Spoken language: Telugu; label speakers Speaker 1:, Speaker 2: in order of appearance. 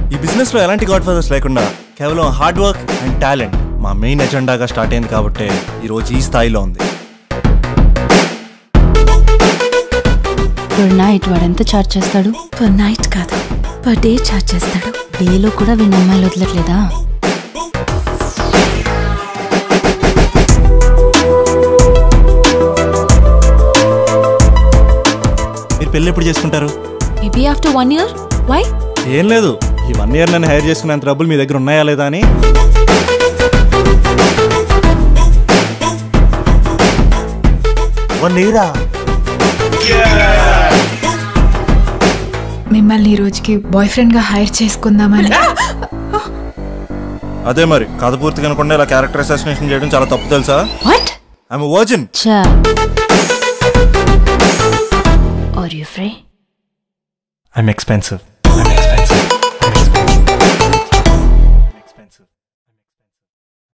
Speaker 1: ఈ బిజినెస్ లో ఎలాంటి గాడ్ ఫాదర్స్ లేకుండా కేవలం హార్డ్ వర్క్ అండ్ టాలెంట్ మా మెయిన్ ఎజెండాగా స్టార్ట్ అయింది కాబట్టి ఈ రోజు ఈ స్థాయిలో ఉంది
Speaker 2: పర్ నైట్ వాడు ఎంత చార్జ్ చేస్తాడు
Speaker 3: పర్ నైట్ కాదు పర్ డే చార్జ్ చేస్తాడు
Speaker 2: డేలో కూడా వీళ్ళ అమ్మాయిలు వదలట్లేదా
Speaker 1: మీరు పెళ్ళి ఎప్పుడు చేసుకుంటారు
Speaker 3: maybe after one year why
Speaker 1: ఏం లేదు ఈ వన్ ఇయర్ నన్ను హైర్ చేసుకునేంత డబ్బులు మీ దగ్గర ఉన్నాయా లేదా అని వన్ ఇయరా
Speaker 4: మిమ్మల్ని ఈ రోజుకి బాయ్ ఫ్రెండ్ గా హైర్ చేసుకుందామని
Speaker 1: అదే మరి కథ పూర్తి కనుకుండా ఇలా క్యారెక్టర్ అసాసినేషన్ చేయడం చాలా తప్పు తెలుసా
Speaker 3: వాట్
Speaker 1: ఐఎమ్ వర్జిన్
Speaker 2: చా are you free
Speaker 1: I'm expensive